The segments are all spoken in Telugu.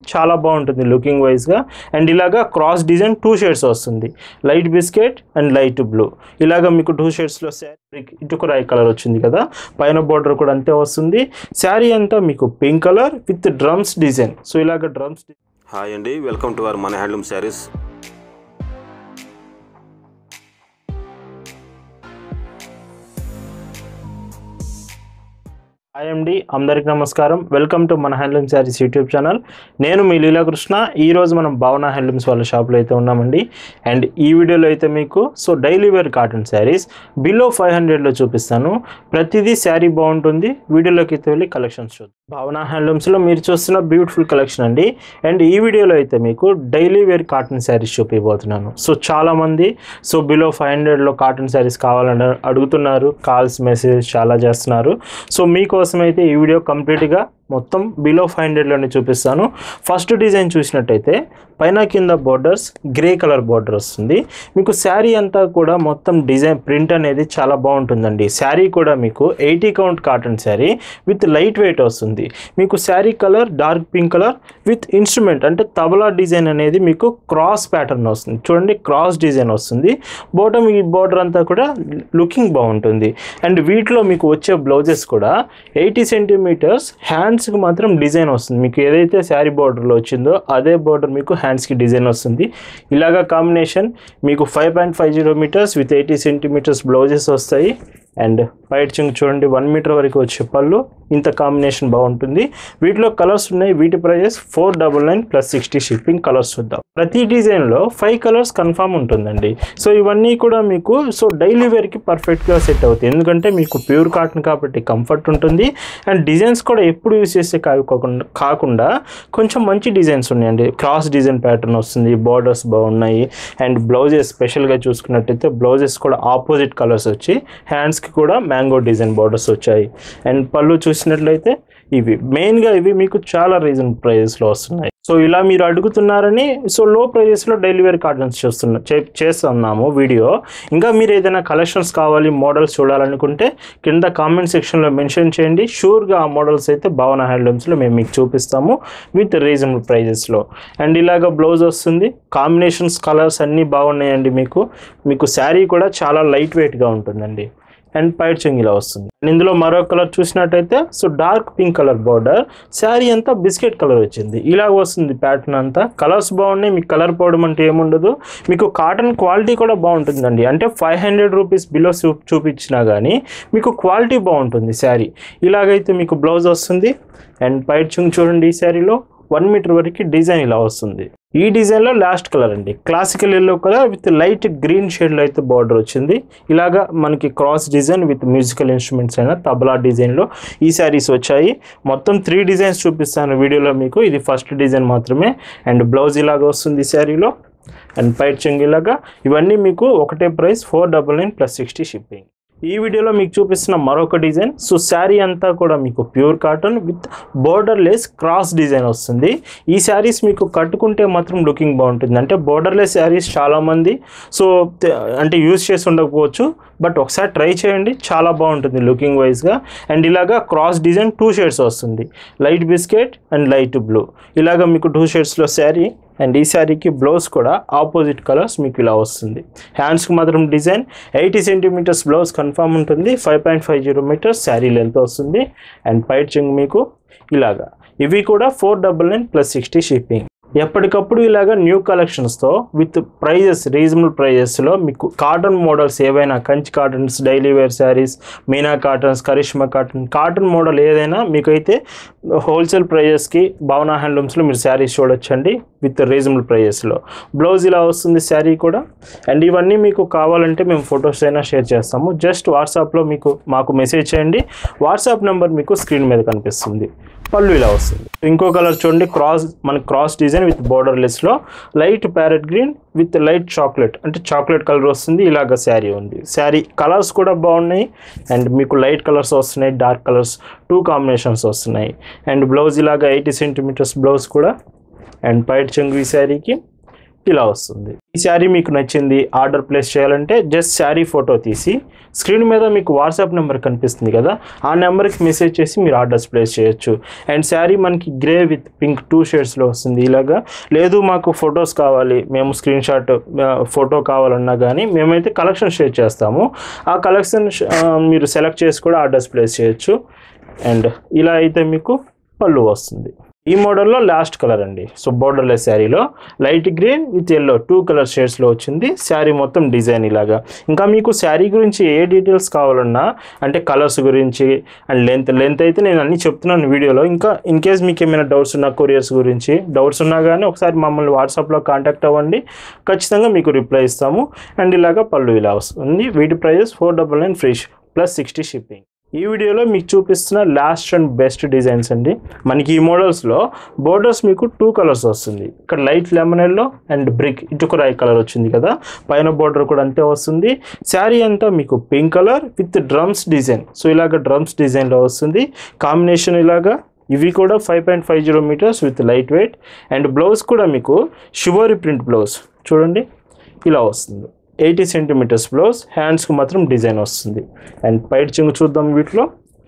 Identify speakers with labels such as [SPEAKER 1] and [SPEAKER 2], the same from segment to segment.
[SPEAKER 1] చాలా బాగుంటుంది లుకింగ్ వైజ్గా అండ్ ఇలాగా క్రాస్ డిజైన్ టూ షేడ్స్ వస్తుంది light biscuit and light blue ఇలాగ మీకు టూ షేడ్స్లో శారీ ఇటుకు రాయి కలర్ వచ్చింది కదా పైన బార్డర్ కూడా అంతే వస్తుంది శారీ అంతా మీకు pink colour with drums design so ఇలాగ డ్రమ్స్
[SPEAKER 2] హాయ్ అండి వెల్కమ్ టు అవర్ మన హ్యాండ్లూమ్ శారీస్
[SPEAKER 1] హాయ్ అండి అందరికి నమస్కారం వెల్కమ్ టు మన హ్యాండ్లూమ్ శారీస్ యూట్యూబ్ ఛానల్ నేను మీ లీలాకృష్ణ ఈ రోజు మనం భావన హ్యాండ్లూమ్స్ వాళ్ళ షాప్లో అయితే ఉన్నామండి అండ్ ఈ వీడియోలో అయితే మీకు so daily wear cotton saris below five హండ్రెడ్లో చూపిస్తాను ప్రతిదీ శారీ బాగుంటుంది వీడియోలోకి అయితే వెళ్ళి కలెక్షన్స్ చూద్దాం భావన హ్యాండ్లూమ్స్లో మీరు చూస్తున్న బ్యూటిఫుల్ కలెక్షన్ అండి అండ్ ఈ వీడియోలో అయితే మీకు డైలీ వేర్ కాటన్ శారీస్ చూపించబోతున్నాను సో చాలామంది సో బిలో ఫైవ్ హండ్రెడ్లో కాటన్ శారీస్ కావాలని అడుగుతున్నారు కాల్స్ మెసేజ్ చాలా చేస్తున్నారు సో మీకోసం అయితే ఈ వీడియో కంప్లీట్గా మొత్తం బిలో ఫైవ్ హండ్రెడ్లోనే చూపిస్తాను ఫస్ట్ డిజైన్ చూసినట్టయితే పైన కింద బోర్డర్స్ గ్రే కలర్ బోర్డర్ వస్తుంది మీకు శారీ అంతా కూడా మొత్తం డిజైన్ ప్రింట్ అనేది చాలా బాగుంటుందండి శారీ కూడా మీకు eighty count cotton sari with light weight వస్తుంది మీకు sari colour dark pink colour with instrument అంటే తబలా డిజైన్ అనేది మీకు క్రాస్ ప్యాటర్న్ వస్తుంది చూడండి క్రాస్ డిజైన్ వస్తుంది బోటమ్ ఈ బోర్డర్ అంతా కూడా లుకింగ్ బాగుంటుంది అండ్ వీటిలో మీకు వచ్చే బ్లౌజెస్ కూడా ఎయిటీ సెంటీమీటర్స్ హ్యాండ్స్కి మాత్రం డిజైన్ వస్తుంది మీకు ఏదైతే శారీ బార్డర్లో వచ్చిందో అదే బార్డర్ మీకు హ్యాండ్స్కి డిజైన్ వస్తుంది ఇలాగా కాంబినేషన్ మీకు five point five zero metres with eighty centimetres blouses వస్తాయి అండ్ వైట్ చింగ్ చూడండి వన్ మీటర్ వరకు వచ్చే పళ్ళు ఇంత కాంబినేషన్ బాగుంటుంది వీటిలో కలర్స్ ఉన్నాయి వీటి prices four double nine plus sixty shipping colours చూద్దాం ప్రతి డిజైన్లో ఫైవ్ కలర్స్ కన్ఫామ్ ఉంటుందండి సో ఇవన్నీ కూడా మీకు సో డైలీ వేర్కి పర్ఫెక్ట్గా సెట్ అవుతాయి ఎందుకంటే మీకు ప్యూర్ కాటన్ కాబట్టి కంఫర్ట్ ఉంటుంది అండ్ డిజైన్స్ కూడా ఎప్పుడు యూస్ చేస్తే కాకుండా కాకుండా కొంచెం మంచి డిజైన్స్ ఉన్నాయండి క్రాస్ డిజైన్ ప్యాటర్న్ వస్తుంది బార్డర్స్ బాగున్నాయి అండ్ బ్లౌజెస్ స్పెషల్గా చూసుకున్నట్టయితే బ్లౌజెస్ కూడా ఆపోజిట్ కలర్స్ వచ్చి హ్యాండ్స్కి కూడా మ్యాంగో డిజైన్ బార్డర్స్ వచ్చాయి అండ్ పళ్ళు చూసినట్లయితే ఇవి మెయిన్గా ఇవి మీకు చాలా రీజన్ ప్రైజెస్లో వస్తున్నాయి సో ఇలా మీరు అడుగుతున్నారని సో లో ప్రైజెస్లో డైలీ వేర్ కాటన్స్ చూస్తున్నా చే- చేస్తున్నాము వీడియో ఇంకా మీరు ఏదైనా కలెక్షన్స్ కావాలి మోడల్స్ చూడాలనుకుంటే కింద కామెంట్ సెక్షన్లో మెన్షన్ చేయండి షూర్గా ఆ మోడల్స్ అయితే భావన హ్యాండ్లూమ్స్లో మేము మీకు చూపిస్తాము విత్ రీజనబుల్ ప్రైజెస్లో అండ్ ఇలాగ బ్లౌజ్ వస్తుంది కాంబినేషన్స్ కలర్స్ అన్నీ బాగున్నాయండి మీకు మీకు శారీ కూడా చాలా లైట్ వెయిట్గా ఉంటుందండి అండ్ పైట్ చెంగిలా వస్తుంది అండ్ ఇందులో మరో కలర్ చూసినట్టయితే so dark pink colour border sari అంతా బిస్కెట్ కలర్ వచ్చింది ఇలాగ వస్తుంది ప్యాటర్న్ అంతా కలర్స్ బాగున్నాయి మీకు కలర్ పోవడం అంటే ఏముండదు మీకు కాటన్ క్వాలిటీ కూడా బాగుంటుందండి అంటే ఫైవ్ హండ్రెడ్ రూపీస్ బిలో చూ చూపించినా కానీ మీకు క్వాలిటీ బాగుంటుంది శారీ ఇలాగైతే మీకు బ్లౌజ్ వస్తుంది అండ్ పైట్ చుంగ్ చూడండి ఈ శారీలో వన్ మీటర్ వరకు డిజైన్ ఇలా వస్తుంది ఈ డిజైన్లో లాస్ట్ కలర్ అండి classical yellow colour with light green షేడ్లో అయితే బార్డర్ వచ్చింది ఇలాగా మనకి cross design with musical instruments అయినా తబలా డిజైన్లో ఈ శారీస్ వచ్చాయి మొత్తం త్రీ డిజైన్స్ చూపిస్తాను వీడియోలో మీకు ఇది ఫస్ట్ డిజైన్ మాత్రమే అండ్ బ్లౌజ్ ఇలాగ వస్తుంది ఈ శారీలో అండ్ పైట్ చెంగ్ ఇలాగా ఇవన్నీ మీకు ఒకటే price four double nine plus sixty shipping ఈ వీడియోలో మీకు చూపిస్తున్న మరొక డిజైన్ సో శారీ అంతా కూడా మీకు pure cotton with borderless cross design వస్తుంది ఈ శారీస్ మీకు కట్టుకుంటే మాత్రం లుకింగ్ బాగుంటుంది అంటే బోర్డర్లెస్ శారీస్ చాలామంది సో తె- అంటే యూజ్ చేసి ఉండకపోవచ్చు బట్ ఒకసారి ట్రై చేయండి చాలా బాగుంటుంది లుకింగ్ వైజ్గా అండ్ ఇలాగా క్రాస్ డిజైన్ టూ షేడ్స్ వస్తుంది light biscuit and light blue ఇలాగా మీకు టూ షేడ్స్లో శారీ అండ్ ఈ శారీకి బ్లౌజ్ కూడా ఆపోజిట్ కలర్స్ మీకు ఇలా వస్తుంది హ్యాండ్స్కి మాత్రం design eighty centimetres blouse confirm ఉంటుంది five point five zero metres sari length వస్తుంది అండ్ పైట్ చెంగ్ మీకు ఇలాగా ఇవి కూడా four double nine plus sixty shipping ఎప్పటికప్పుడు ఇలాగా న్యూ కలెక్షన్స్తో విత్ ప్రైజెస్ రీజనబుల్ ప్రైజెస్లో మీకు కాటన్ మోడల్స్ ఏవైనా Kanchi cottons daily wear saris Meena cottons Karishma cotton cotton model ఏదైనా మీకైతే హోల్సేల్ ప్రైజెస్కి భావనా హ్యాండ్లూమ్స్లో మీరు శారీస్ చూడొచ్చండి విత్ రీజనబుల్ ప్రైజెస్లో బ్లౌజ్ ఇలా వస్తుంది శారీ కూడా అండ్ ఇవన్నీ మీకు కావాలంటే మేము ఫొటోస్ అయినా షేర్ చేస్తాము జస్ట్ వాట్సాప్లో మీకు మాకు మెసేజ్ చేయండి వాట్సాప్ నెంబర్ మీకు స్క్రీన్ మీద కనిపిస్తుంది పళ్ళు ఇలా వస్తుంది ఇంకో కలర్ చూడండి క్రాస్ మన క్రాస్ డిజైన్ విత్ బోర్డర్ లెస్లో light parrot green with light chocolate అంటే చాక్లెట్ కలర్ వస్తుంది ఇలాగ శారీ ఉంది శారీ కలర్స్ కూడా బాగున్నాయి అండ్ మీకు లైట్ కలర్స్ వస్తున్నాయి డార్క్ కలర్స్ టూ కాంబినేషన్స్ వస్తున్నాయి అండ్ బ్లౌజ్ ఇలాగ ఎయిటీ సెంటీమీటర్స్ బ్లౌజ్ కూడా అండ్ పైట్ చెంగు ఈ శారీకి ఇలా వస్తుంది ఈ శారీ మీకు నచ్చింది ఆర్డర్ ప్లేస్ చేయాలంటే జస్ట్ శారీ ఫోటో తీసి స్క్రీన్ మీద మీకు వాట్సాప్ నెంబర్ కనిపిస్తుంది కదా ఆ నెంబర్కి మెసేజ్ చేసి మీరు ఆర్డర్స్ ప్లేస్ చేయొచ్చు అండ్ శారీ మనకి గ్రే విత్ పింక్ టూ షేడ్స్లో వస్తుంది ఇలాగా లేదు మాకు ఫొటోస్ కావాలి మేము స్క్రీన్ షాట్ ఫోటో కావాలన్నా కానీ మేమైతే కలెక్షన్ షేర్ చేస్తాము ఆ కలెక్షన్ మీరు సెలెక్ట్ చేసి కూడా ఆర్డర్స్ ప్లేస్ చేయొచ్చు అండ్ ఇలా అయితే మీకు పళ్ళు వస్తుంది ఈ మోడల్లో లాస్ట్ కలర్ అండి సో బోర్డర్లెస్ శారీలో light green with yellow two colour షేడ్స్లో వచ్చింది శారీ మొత్తం డిజైన్ ఇలాగా ఇంకా మీకు శారీ గురించి ఏ డీటెయిల్స్ కావాలన్నా అంటే కలర్స్ గురించి అండ్ లెంత్ లెంత్ అయితే నేను అన్ని చెప్తున్నాను వీడియోలో ఇంకా ఇన్ కేస్ మీకు ఏమైనా డౌట్స్ ఉన్నా కొరియర్స్ గురించి డౌట్స్ ఉన్నా కానీ ఒకసారి మమ్మల్ని వాట్సాప్లో కాంటాక్ట్ అవ్వండి ఖచ్చితంగా మీకు రిప్లై ఇస్తాము అండ్ ఇలాగా పళ్ళు ఇలా వస్తుంది వీటి prices four double nine free plus sixty shipping ఈ వీడియోలో మీకు చూపిస్తున్న లాస్ట్ అండ్ బెస్ట్ డిజైన్స్ అండి మనకి ఈ మోడల్స్లో బోర్డర్స్ మీకు టూ కలర్స్ వస్తుంది ఇక్కడ light lemon yellow and brick ఇటుకురాయి కలర్ వచ్చింది కదా పైన బోర్డర్ కూడా అంతే వస్తుంది శారీ అంతా మీకు pink colour with drums design so ఇలాగ డ్రమ్స్ డిజైన్లో వస్తుంది కాంబినేషన్ ఇలాగా ఇవి కూడా five point five zero metres with light weight and blouse కూడా మీకు షివోరీ ప్రింట్ బ్లౌజ్ చూడండి ఇలా వస్తుంది ఎయిటీ సెంటీమీటర్స్ బ్లౌజ్ హ్యాండ్స్కి మాత్రం డిజైన్ వస్తుంది అండ్ పైట్ చెంగు చూద్దాం వీటిలో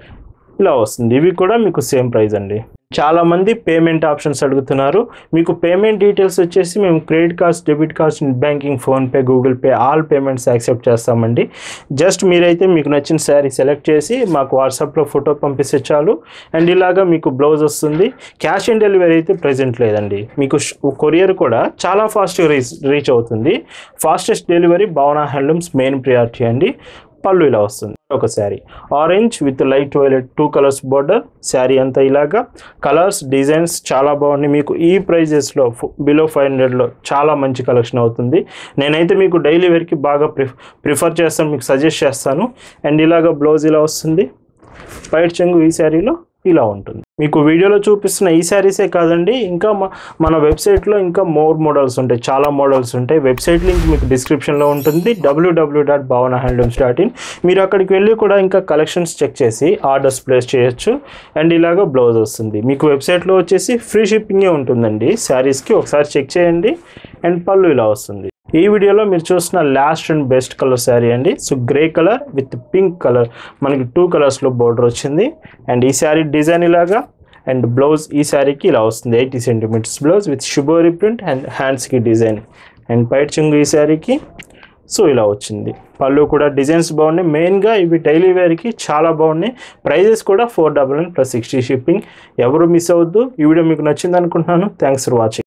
[SPEAKER 1] ఇలా వస్తుంది ఇవి కూడా మీకు సేమ్ ప్రైస్ అండి చాలా మంది పేమెంట్ ఆప్షన్స్ అడుగుతున్నారు మీకు పేమెంట్ డీటెయిల్స్ వచ్చేసి మేము credit cards debit cards net banking PhonePe Google Pay all payments accept చేస్తామండి జస్ట్ మీరైతే మీకు నచ్చిన శారీ సెలెక్ట్ చేసి మాకు వాట్సాప్లో ఫోటో పంపిస్తే చాలు అండ్ ఇలాగా మీకు బ్లౌజ్ వస్తుంది క్యాష్ ఆన్ డెలివరీ అయితే ప్రజెంట్ లేదండి మీకు కొరియర్ కూడా చాలా ఫాస్ట్గా రీచ్ రీచ్ అవుతుంది fastest delivery Bhavana handlooms main priority అండి పళ్ళు ఇలా వస్తుంది ఒక sari orange with light violet two colours border sari అంతా ఇలాగా కలర్స్ డిజైన్స్ చాలా బాగున్నాయి మీకు ఈ ప్రైజెస్లో బిలో ఫైవ్ హండ్రెడ్లో చాలా మంచి కలెక్షన్ అవుతుంది నేనైతే మీకు డైలీ వేర్కి బాగా ప్రిఫ్ ప్రిఫర్ చేస్తాను మీకు సజెస్ట్ చేస్తాను అండ్ ఇలాగ బ్లౌజ్ ఇలా వస్తుంది పైట్ చెంగు ఈ శారీలో ఇలా ఉంటుంది మీకు వీడియోలో చూపిస్తున్న ఈ శారీసే కాదండి ఇంకా మ- మన వెబ్సైట్లో ఇంకా మోర్ మోడల్స్ ఉంటాయి చాలా మోడల్స్ ఉంటాయి వెబ్సైట్ లింక్ మీకు డిస్క్రిప్షన్లో ఉంటుంది WW dot Bhavana handlooms dot in మీరు అక్కడికి వెళ్ళి కూడా ఇంకా కలెక్షన్స్ చెక్ చేసి ఆర్డర్స్ ప్లేస్ చేయొచ్చు అండ్ ఇలాగ బ్లౌజ్ వస్తుంది మీకు వెబ్సైట్లో వచ్చేసి ఫ్రీ షిప్పింగే ఉంటుందండి శారీస్కి ఒకసారి చెక్ చేయండి అండ్ పళ్ళు ఇలా వస్తుంది ఈ వీడియోలో మీరు చూసిన last and best colour sari అండి so grey colour with pink colour మనకి టూ కలర్స్లో బోర్డర్ వచ్చింది అండ్ ఈ శారీ డిజైన్ ఇలాగా అండ్ బ్లౌజ్ ఈ శారీకి ఇలా వస్తుంది eighty centimetres blouse with shibori print and హ్యాండ్స్కి డిజైన్ అండ్ పైట్ చెంగు ఈ శారీకి సో ఇలా వచ్చింది పళ్ళు కూడా డిజైన్స్ బాగున్నాయి మెయిన్గా ఇవి డైలీ వేర్కి చాలా బాగున్నాయి ప్రైజెస్ కూడా four double nine plus sixty shipping ఎవరు మిస్ అవ్వద్దు ఈ వీడియో మీకు నచ్చింది అనుకుంటున్నాను థ్యాంక్స్ ఫర్ వాచింగ్